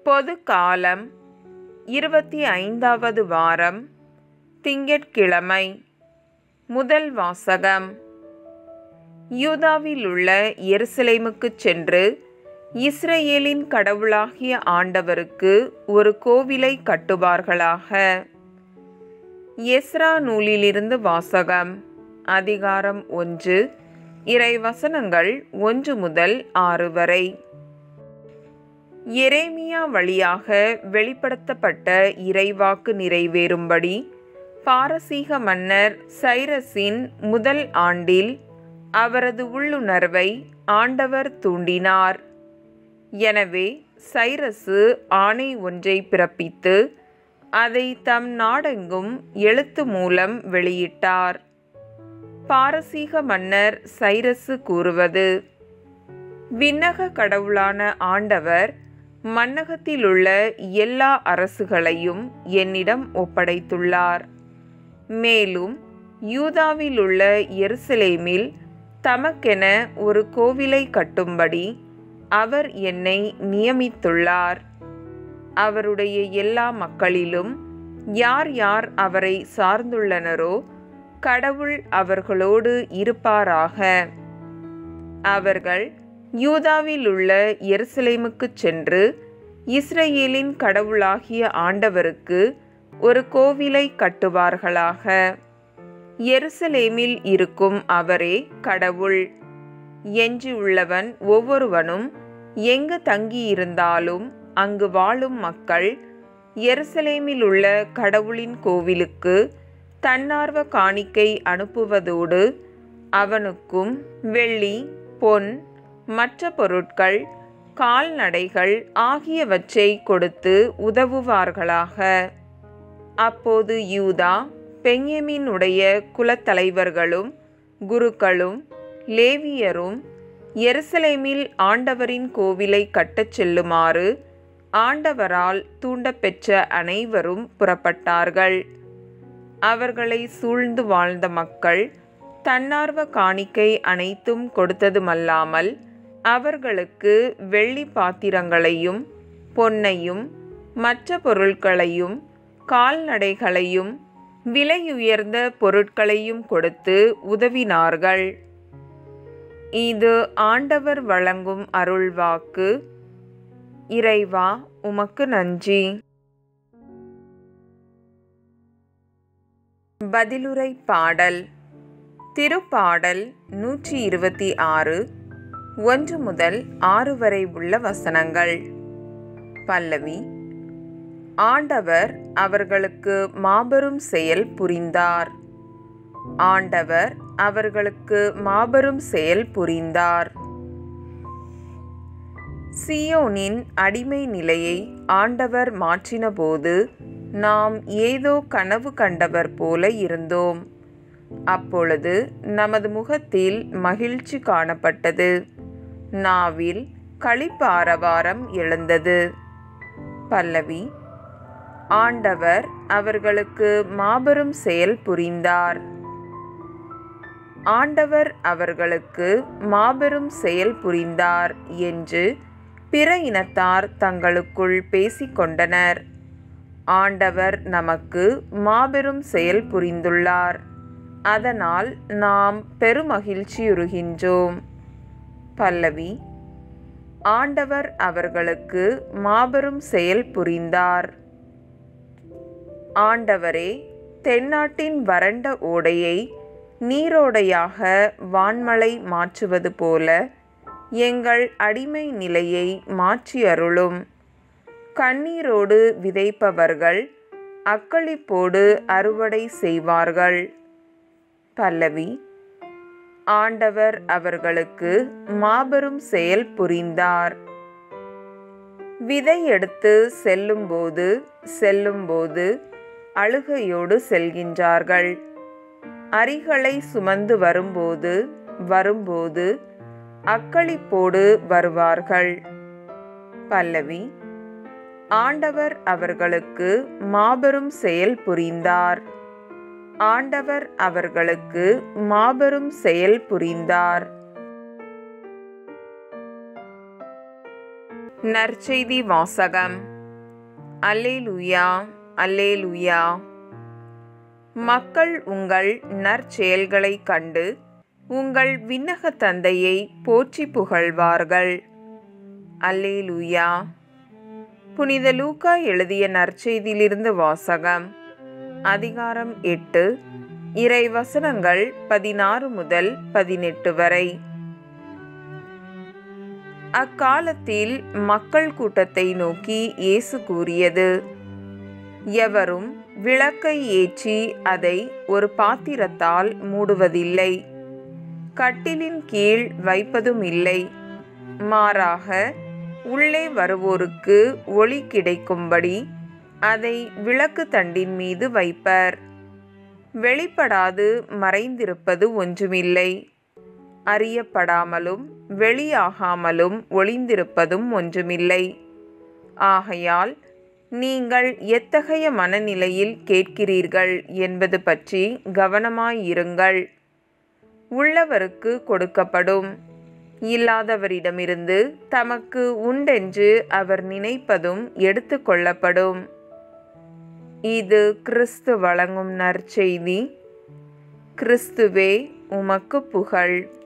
பொது காலம் இருபத்தி ஐந்தாவது வாரம் திங்கட்கிழமை முதல் வாசகம் யூதாவில் உள்ள எருசலேமுக்குச் சென்று இஸ்ரேலின் கடவுளாகிய ஆண்டவருக்கு ஒரு கோவிலை கட்டுவார்களாக எஸ்ரா நூலிலிருந்து வாசகம் அதிகாரம் ஒன்று இறை வசனங்கள் ஒன்று முதல் ஆறு வரை எரேமியா வழியாக வெளிப்படுத்தப்பட்ட இறைவாக்கு நிறைவேறும்படி பாரசீக மன்னர் சைரஸின் முதல் ஆண்டில் அவரது உள்ளுணர்வை ஆண்டவர் தூண்டினார் எனவே சைரசு ஆணை ஒன்றை பிறப்பித்து அதை தம் நாடெங்கும் எழுத்து மூலம் வெளியிட்டார் பாரசீக மன்னர் சைரசு கூறுவது விண்ணக கடவுளான ஆண்டவர் மன்னகத்திலுள்ள எல்லா அரசுகளையும் என்னிடம் ஒப்படைத்துள்ளார் மேலும் யூதாவில் உள்ள எருசலேமில் தமக்கென ஒரு கோவிலை கட்டும்படி அவர் என்னை நியமித்துள்ளார் அவருடைய எல்லா மக்களிலும் யார் யார் அவரை சார்ந்துள்ளனரோ கடவுள் அவர்களோடு இருப்பாராக அவர்கள் யூதாவில் உள்ள எருசலேமுக்குச் சென்று இஸ்ரேலின் கடவுளாகிய ஆண்டவருக்கு ஒரு கோவிலை கட்டுவார்களாக எருசலேமில் இருக்கும் அவரே கடவுள் எஞ்சியுள்ளவன் ஒவ்வொருவனும் எங்கு தங்கியிருந்தாலும் அங்கு வாழும் மக்கள் எருசலேமில் உள்ள கடவுளின் கோவிலுக்கு தன்னார்வ காணிக்கை அனுப்புவதோடு அவனுக்கும் வெள்ளி பொன் மற்ற பொருட்கள் கால்நடைகள் ஆகியவற்றை கொடுத்து உதவுவார்களாக அப்போது யூதா பெண்யமினுடைய குலத்தலைவர்களும் குருக்களும் லேவியரும் எருசலேமில் ஆண்டவரின் கோவிலை கட்டச் செல்லுமாறு ஆண்டவரால் தூண்டப்பெற்ற அனைவரும் புறப்பட்டார்கள் அவர்களை சூழ்ந்து வாழ்ந்த மக்கள் தன்னார்வ காணிக்கை அனைத்தும் கொடுத்ததுமல்லாமல் அவர்களுக்கு வெள்ளி பாத்திரங்களையும் பொன்னையும் மற்ற பொருட்களையும் கால்நடைகளையும் விலையுயர்ந்த பொருட்களையும் கொடுத்து உதவினார்கள் இது ஆண்டவர் வழங்கும் அருள்வாக்கு இறைவா உமக்கு நன்றி பதிலுரை பாடல் திருப்பாடல் நூற்றி இருபத்தி ஆறு ஒன்று முதல் ஆறு வரை உள்ள வசனங்கள் பல்லவி ஆண்டவர் அவர்களுக்கு மாபெரும் செயல் புரிந்தார் ஆண்டவர் அவர்களுக்கு மாபெரும் செயல் புரிந்தார் சியோனின் அடிமை நிலையை ஆண்டவர் மாற்றினபோது நாம் ஏதோ கனவு கண்டவர் போல இருந்தோம் அப்பொழுது நமது முகத்தில் மகிழ்ச்சி காணப்பட்டது நாவில் களிப்பாரவாரம் எழுந்தது பல்லவி ஆண்டவர் அவர்களுக்கு மாபெரும் செயல் புரிந்தார் ஆண்டவர் அவர்களுக்கு மாபெரும் செயல் புரிந்தார் என்று பிற இனத்தார் தங்களுக்குள் பேசிக்கொண்டனர் ஆண்டவர் நமக்கு மாபெரும் செயல் புரிந்துள்ளார் அதனால் நாம் பெருமகிழ்ச்சியுறுகின்றோம் பல்லவி ஆண்டவர் அவர்களுக்கு மாபெரும் செயல் புரிந்தார் ஆண்டவரே தென்னாட்டின் வறண்ட ஓடையை நீரோடையாக வான்மலை மாற்றுவது போல எங்கள் அடிமை நிலையை மாற்றி அருளும் கண்ணீரோடு விதைப்பவர்கள் அக்களிப்போடு அறுவடை செய்வார்கள் பல்லவி ஆண்டவர் அவர்களுக்கு மாபெரும் செயல் புரிந்தார் விதை எடுத்து செல்லும்போது செல்லும்போது அழுகையோடு செல்கின்றார்கள் அரிகளை சுமந்து வரும்போது வரும்போது அக்களிப்போடு வருவார்கள் பல்லவி ஆண்டவர் அவர்களுக்கு மாபெரும் செயல் புரிந்தார் ஆண்டவர் அவர்களுக்கு மாபெரும் செயல் புரிந்தார் நற்செய்தி வாசகம் அல்லேலுயா அல்லேலுயா மக்கள் உங்கள் நற்செயல்களைக் கண்டு உங்கள் விண்ணக தந்தையை போற்றி புகழ்வார்கள் அல்லேலுயா புனித லூக்கா எழுதிய நற்செய்தியிலிருந்து வாசகம் அதிகாரம் எட்டு இறை வசனங்கள் பதினாறு முதல் பதினெட்டு வரை அக்காலத்தில் மக்கள் கூட்டத்தை நோக்கி இயேசு கூறியது எவரும் விளக்கை ஏற்றி அதை ஒரு பாத்திரத்தால் மூடுவதில்லை கட்டிலின் கீழ் வைப்பதும் இல்லை மாறாக உள்ளே வருவோருக்கு ஒளி கிடைக்கும்படி அதை விளக்கு தண்டின் மீது வைப்பர் வெளிப்படாது மறைந்திருப்பது ஒன்றுமில்லை அறியப்படாமலும் வெளியாகாமலும் ஒளிந்திருப்பதும் ஒன்றுமில்லை ஆகையால் நீங்கள் எத்தகைய மனநிலையில் கேட்கிறீர்கள் என்பது பற்றி கவனமாயிருங்கள் உள்ளவருக்கு கொடுக்கப்படும் இல்லாதவரிடமிருந்து தமக்கு உண்டென்று அவர் நினைப்பதும் எடுத்து கொள்ளப்படும் இது கிறிஸ்து வழங்கும் நற்செய்தி கிறிஸ்துவே உமக்கு புகழ்